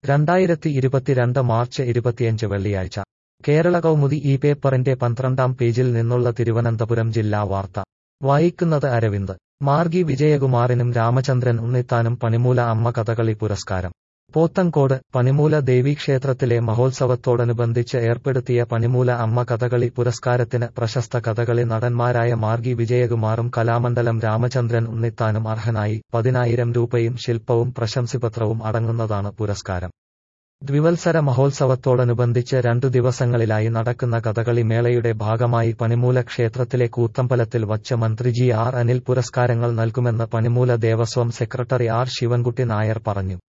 രണ്ടായിരത്തി ഇരുപത്തിരണ്ട് മാർച്ച് ഇരുപത്തിയഞ്ച് വെള്ളിയാഴ്ച കേരള കൗമുദി ഈ പേപ്പറിന്റെ പന്ത്രണ്ടാം പേജിൽ നിന്നുള്ള തിരുവനന്തപുരം ജില്ലാ വാർത്ത വായിക്കുന്നത് അരവിന്ദ് മാർഗി വിജയകുമാറിനും രാമചന്ദ്രൻ ഉണ്ണിത്താനും പണിമൂല അമ്മ കഥകളി പുരസ്കാരം പോത്തങ്കോട് പണിമൂല ദേവീക്ഷേത്രത്തിലെ മഹോത്സവത്തോടനുബന്ധിച്ച് ഏർപ്പെടുത്തിയ പണിമൂല അമ്മ കഥകളി പുരസ്കാരത്തിന് പ്രശസ്ത കഥകളി നടന്മാരായ മാർഗി വിജയകുമാറും കലാമണ്ഡലം രാമചന്ദ്രൻ ഉണ്ണിത്താനും അർഹനായി പതിനായിരം രൂപയും ശില്പവും പ്രശംസിപത്രവും അടങ്ങുന്നതാണ് പുരസ്കാരം ദ്വിവത്സര മഹോത്സവത്തോടനുബന്ധിച്ച് രണ്ടു ദിവസങ്ങളിലായി നടക്കുന്ന കഥകളി മേളയുടെ ഭാഗമായി പണിമൂല ക്ഷേത്രത്തിലെ കൂത്തമ്പലത്തിൽ വച്ച് മന്ത്രി ജി ആർ അനിൽ പുരസ്കാരങ്ങൾ നൽകുമെന്ന് പണിമൂല ദേവസ്വം സെക്രട്ടറി ആർ ശിവൻകുട്ടി നായർ പറഞ്ഞു